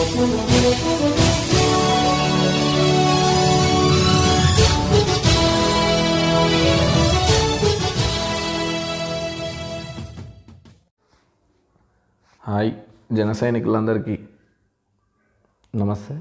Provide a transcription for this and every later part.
hi జన సైనికులందరికీ నమస్తే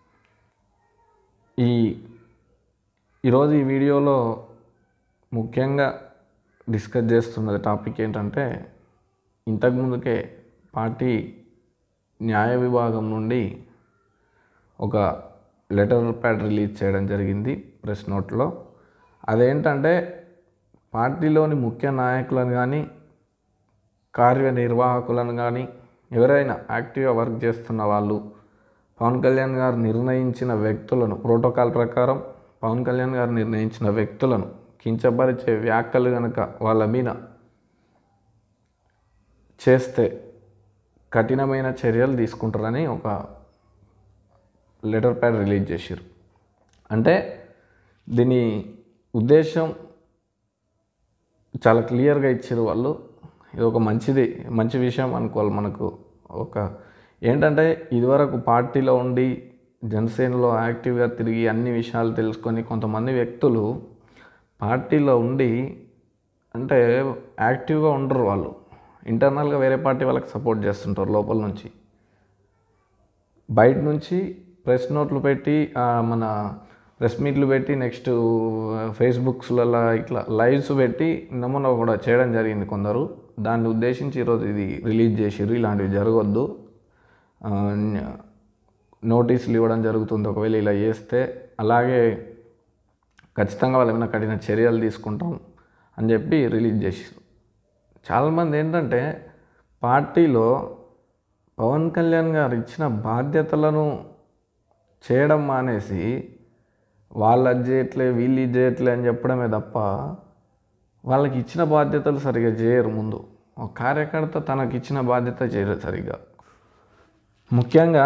ఈ ఈరోజు ఈ వీడియోలో ముఖ్యంగా డిస్కస్ చేస్తున్నది టాపిక్ ఏంటంటే ఇంతకుముందుకే పార్టీ న్యాయ విభాగం నుండి ఒక లెటర్ ప్యాడ్ రిలీజ్ చేయడం జరిగింది ప్రెస్ నోట్లో అదేంటంటే పార్టీలోని ముఖ్య నాయకులను కానీ కార్యనిర్వాహకులను కానీ ఎవరైనా యాక్టివ్గా వర్క్ చేస్తున్న వాళ్ళు పవన్ కళ్యాణ్ గారు నిర్ణయించిన వ్యక్తులను ప్రోటోకాల్ ప్రకారం పవన్ కళ్యాణ్ గారు నిర్ణయించిన వ్యక్తులను కించపరిచే వ్యాఖ్యలు కనుక వాళ్ళ మీద చేస్తే కఠినమైన చర్యలు తీసుకుంటారని ఒక లెటర్ ప్యాడ్ రిలీజ్ చేశారు అంటే దీని ఉద్దేశం చాలా క్లియర్గా ఇచ్చారు వాళ్ళు ఇది ఒక మంచిది మంచి విషయం అనుకోవాలి మనకు ఒక ఏంటంటే ఇదివరకు పార్టీలో ఉండి జనసేనలో యాక్టివ్గా తిరిగి అన్ని విషయాలు తెలుసుకొని కొంతమంది వ్యక్తులు పార్టీలో ఉండి అంటే యాక్టివ్గా ఉండరు వాళ్ళు ఇంటర్నల్గా వేరే పార్టీ వాళ్ళకి సపోర్ట్ చేస్తుంటారు లోపల నుంచి బయట నుంచి ప్రెస్ నోట్లు పెట్టి ఆ, మన ప్రెస్ మీట్లు పెట్టి నెక్స్ట్ ఫేస్బుక్స్లలో ఇట్లా లైవ్స్ పెట్టి నమూనా కూడా చేయడం జరిగింది కొందరు దాన్ని ఉద్దేశించి ఈరోజు ఇది రిలీజ్ చేసిర్రు ఇలాంటివి జరగొద్దు ఆ, నోటీసులు ఇవ్వడం జరుగుతుంది ఒకవేళ ఇలా చేస్తే అలాగే ఖచ్చితంగా వాళ్ళ మీద కఠిన చర్యలు తీసుకుంటాం అని చెప్పి రిలీజ్ చేసారు చాలామంది ఏంటంటే పార్టీలో పవన్ కళ్యాణ్ గారు ఇచ్చిన బాధ్యతలను చేయడం మానేసి వాళ్ళు అది చేయట్లే వీళ్ళు ఇది చేయట్లే అని చెప్పడమే తప్ప వాళ్ళకి ఇచ్చిన బాధ్యతలు సరిగా చేయరు ముందు ఒక కార్యకర్త తనకి ఇచ్చిన బాధ్యత చేయరు సరిగా ముఖ్యంగా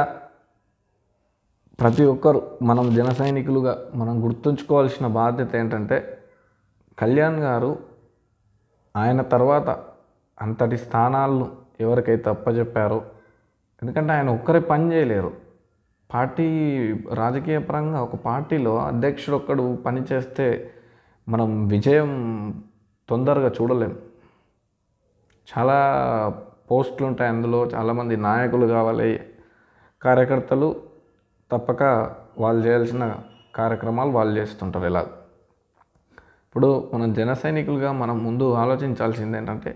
ప్రతి ఒక్కరు మనం జన సైనికులుగా మనం గుర్తుంచుకోవాల్సిన బాధ్యత ఏంటంటే కళ్యాణ్ గారు ఆయన తర్వాత అంతటి స్థానాలను ఎవరికైతే అప్పచెప్పారో ఎందుకంటే ఆయన ఒక్కరే పని చేయలేరు పార్టీ రాజకీయ పరంగా ఒక పార్టీలో అధ్యక్షుడు ఒక్కడు పని చేస్తే మనం విజయం తొందరగా చూడలేం చాలా పోస్టులు ఉంటాయి అందులో చాలామంది నాయకులు కావాలి కార్యకర్తలు తప్పక వాళ్ళు చేయాల్సిన కార్యక్రమాలు వాళ్ళు చేస్తుంటారు ఇలా ఇప్పుడు మనం జన సైనికులుగా మనం ముందు ఆలోచించాల్సింది ఏంటంటే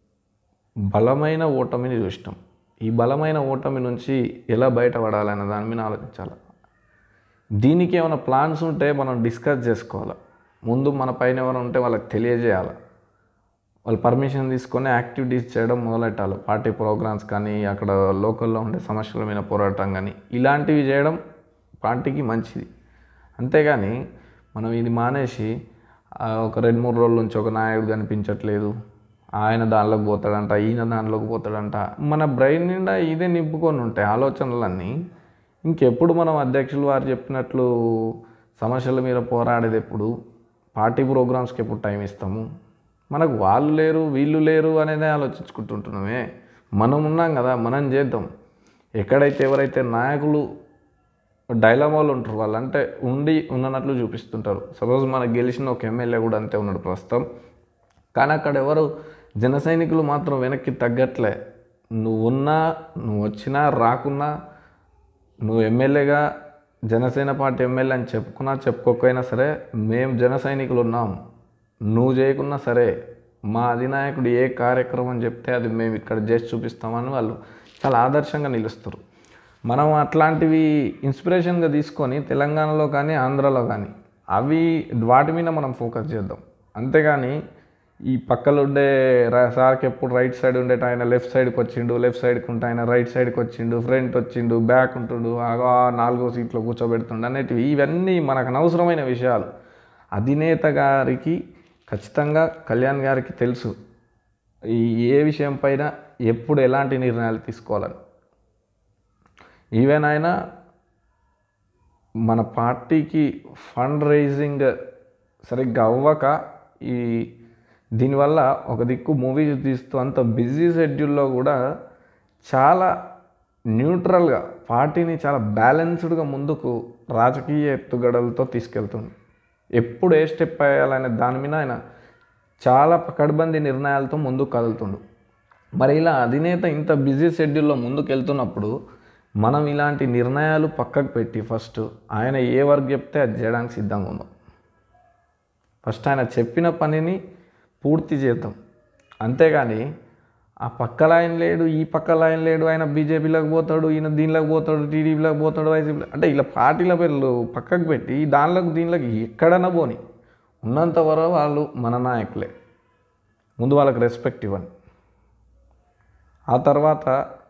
బలమైన ఓటమిని చూసినాం ఈ బలమైన ఓటమి నుంచి ఎలా బయటపడాలనే దాని మీద ఆలోచించాలి దీనికి ఏమైనా ప్లాన్స్ ఉంటే మనం డిస్కస్ చేసుకోవాలి ముందు మన పైన ఎవరు ఉంటే వాళ్ళకి తెలియజేయాలి వాళ్ళు పర్మిషన్ తీసుకొని యాక్టివిటీస్ చేయడం మొదలెట్టాలి పార్టీ ప్రోగ్రామ్స్ కానీ అక్కడ లోకల్లో ఉండే సమస్యల మీద పోరాటం కానీ ఇలాంటివి చేయడం పార్టీకి మంచిది అంతేగాని మనం ఇది మానేసి ఆ, ఒక రెండు మూడు రోజుల నుంచి ఒక నాయకుడు కనిపించట్లేదు ఆయన దానిలోకి పోతాడంట ఈయన దానిలోకి పోతాడంట మన బ్రెయిన్ నిండా ఇదే నింపుకొని ఉంటాయి ఆలోచనలన్నీ ఇంకెప్పుడు మనం అధ్యక్షులు వారు చెప్పినట్లు సమస్యల మీద పోరాడేది ఎప్పుడు పార్టీ ప్రోగ్రామ్స్కి ఎప్పుడు టైం ఇస్తాము మనకు వాళ్ళు లేరు వీళ్ళు లేరు అనేదే ఆలోచించుకుంటుంటున్నామే మనం ఉన్నాం కదా మనం చేద్దాం ఎక్కడైతే ఎవరైతే నాయకులు డైలామాలు ఉంటారు వాళ్ళు అంటే ఉండి ఉన్నట్లు చూపిస్తుంటారు సపోజ్ మనకు గెలిచిన ఒక ఎమ్మెల్యే కూడా అంతే ఉన్నాడు ప్రస్తుతం కానీ అక్కడ ఎవరు జన సైనికులు మాత్రం వెనక్కి తగ్గట్లే నువ్వు ఉన్నా నువ్వు వచ్చినా రాకున్నా నువ్వు ఎమ్మెల్యేగా జనసేన పార్టీ ఎమ్మెల్యే అని చెప్పుకున్నా చెప్పుకోకపోయినా సరే మేము జన సైనికులు ఉన్నాం నువ్వు చేయకున్నా సరే మా అధినాయకుడు ఏ కార్యక్రమం చెప్తే అది మేము ఇక్కడ చేసి చూపిస్తామని వాళ్ళు చాలా ఆదర్శంగా నిలుస్తారు మనం అట్లాంటివి ఇన్స్పిరేషన్గా తీసుకొని తెలంగాణలో కానీ ఆంధ్రాలో కానీ అవి వాటి మీద మనం ఫోకస్ చేద్దాం అంతేగాని ఈ పక్కలో ఉండే రా- సార్కి ఎప్పుడు రైట్ సైడ్ ఉండేట ఆయన లెఫ్ట్ సైడ్కి వచ్చిండు లెఫ్ట్ సైడ్కి ఉంటే ఆయన రైట్ సైడ్కి వచ్చిండు ఫ్రంట్ వచ్చిండు బ్యాక్ ఉంటుండు ఆగో ఆ నాలుగో సీట్లో కూర్చోబెడుతుండు అనేటివి ఇవన్నీ మనకు అనవసరమైన విషయాలు అధినేత గారికి ఖచ్చితంగా కళ్యాణ్ గారికి తెలుసు ఈ ఏ విషయం పైన ఎప్పుడు ఎలాంటి నిర్ణయాలు తీసుకోవాలని ఈవెన్ ఆయన మన పార్టీకి ఫండ్ రైజింగ్ సరిగ్గా అవ్వక ఈ దీనివల్ల ఒక దిక్కు మూవీస్ తీస్తూ అంత బిజీ షెడ్యూల్లో కూడా చాలా న్యూట్రల్గా పార్టీని చాలా బ్యాలెన్స్డ్గా ముందుకు రాజకీయ ఎత్తుగడలతో తీసుకెళ్తుంది ఎప్పుడు ఏ స్టెప్ వేయాలనే దాని మీద ఆయన చాలా పకడ్బందీ నిర్ణయాలతో ముందుకు కదులుతుండు మరి ఇలా అధినేత ఇంత బిజీ షెడ్యూల్లో ముందుకు వెళ్తున్నప్పుడు మనం ఇలాంటి నిర్ణయాలు పక్కకు పెట్టి ఫస్ట్ ఆయన ఏ వర్క్ చెప్తే అది చేయడానికి సిద్ధంగా ఉందాం ఫస్ట్ ఆయన చెప్పిన పనిని పూర్తి చేద్దాం అంతేగాని ఆ పక్క లైన్ లేడు ఈ పక్క లైన్ లేడు ఆయన బీజేపీలోకి పోతాడు ఈయన దీనిలోకి పోతాడు టీడీపీలోకి పోతాడు వైసీపీ అంటే ఇలా పార్టీల పేర్లు పక్కకు పెట్టి దానిలోకి దీనిలోకి ఎక్కడన్నా పోని ఉన్నంత వరకు వాళ్ళు మన నాయకులే ముందు వాళ్ళకి రెస్పెక్ట్ ఇవ్వండి ఆ తర్వాత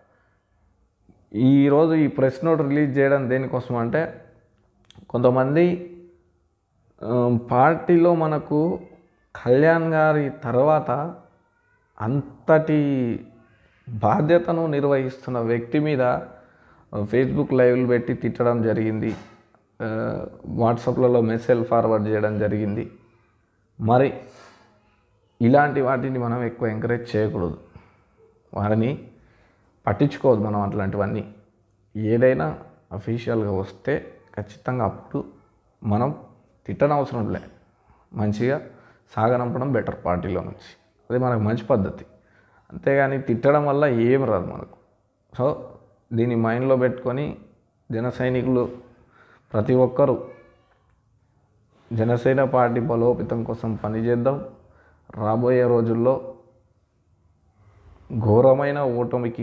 ఈరోజు ఈ ప్రెస్ నోట్ రిలీజ్ చేయడం దేనికోసం అంటే కొంతమంది ఆ, పార్టీలో మనకు కళ్యాణ్ గారి తర్వాత అంతటి బాధ్యతను నిర్వహిస్తున్న వ్యక్తి మీద ఫేస్బుక్ లైవ్లు పెట్టి తిట్టడం జరిగింది ఆ, వాట్సాప్లలో మెసేజ్ ఫార్వర్డ్ చేయడం జరిగింది మరి ఇలాంటి వాటిని మనం ఎక్కువ ఎంకరేజ్ చేయకూడదు వారిని పట్టించుకోవద్దు మనం అట్లాంటివన్నీ ఏదైనా అఫీషియల్గా వస్తే ఖచ్చితంగా అప్పుడు మనం తిట్టనవసరం లే మంచిగా సాగనంపడం బెటర్ పార్టీలో నుంచి అది మనకు మంచి పద్ధతి అంతేగాని తిట్టడం వల్ల ఏం రాదు మనకు సో దీన్ని మైండ్లో పెట్టుకొని జన సైనికులు ప్రతి ఒక్కరూ జనసేన పార్టీ బలోపేతం కోసం పనిచేద్దాం రాబోయే రోజుల్లో ఘోరమైన ఓటమికి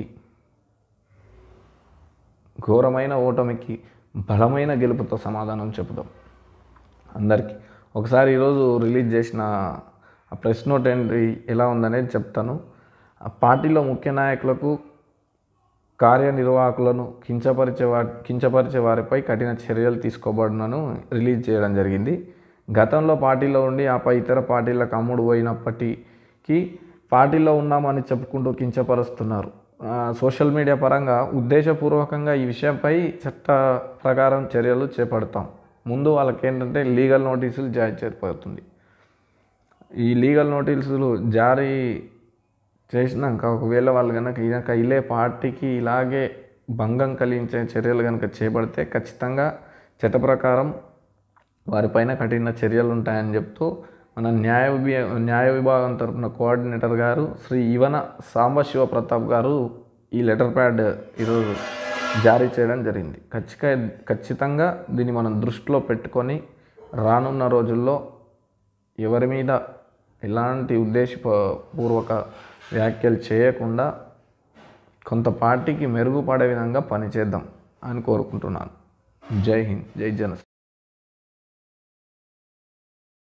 ఘోరమైన ఓటమికి బలమైన గెలుపుతో సమాధానం చెబుదాం అందరికీ ఒకసారి ఈరోజు రిలీజ్ చేసిన ఆ ప్రెస్ నోట్ ఎంట్రీ ఎలా ఉందనేది చెప్తాను ఆ పార్టీలో ముఖ్య నాయకులకు కార్యనిర్వాహకులను కించపరిచే వా కించపరిచే వారిపై కఠిన చర్యలు తీసుకోబడినను రిలీజ్ చేయడం జరిగింది గతంలో పార్టీలో ఉండి ఆపై ఇతర పార్టీలకు అమ్ముడు పోయినప్పటికీ పార్టీలో ఉన్నామని చెప్పుకుంటూ కించపరుస్తున్నారు ఆ, సోషల్ మీడియా పరంగా ఉద్దేశపూర్వకంగా ఈ విషయంపై చట్ట ప్రకారం చర్యలు చేపడతాం ముందు వాళ్ళకి ఏంటంటే లీగల్ నోటీసులు జారీ చేయబడుతుంది ఈ లీగల్ నోటీసులు జారీ చేసినాక ఒకవేళ వాళ్ళు కనుక కనుక ఇలే పార్టీకి ఇలాగే భంగం కలిగించే చర్యలు కనుక చేపడితే ఖచ్చితంగా చట్ట ప్రకారం వారిపైన కఠిన చర్యలు ఉంటాయని చెప్తూ మన న్యాయ విభా న్యాయ విభాగం తరపున కోఆర్డినేటర్ గారు శ్రీ ఇవన సాంబశివ ప్రతాప్ గారు ఈ లెటర్ ప్యాడ్ ఈరోజు జారీ చేయడం జరిగింది ఖచ్చితంగా ఖచ్చితంగా దీన్ని మనం దృష్టిలో పెట్టుకొని రానున్న రోజుల్లో ఎవరి మీద ఎలాంటి ఉద్దేశపూర్వక వ్యాఖ్యలు చేయకుండా కొంత పార్టీకి మెరుగుపడే విధంగా పనిచేద్దాం అని కోరుకుంటున్నాను జై హింద్ జై జనసేన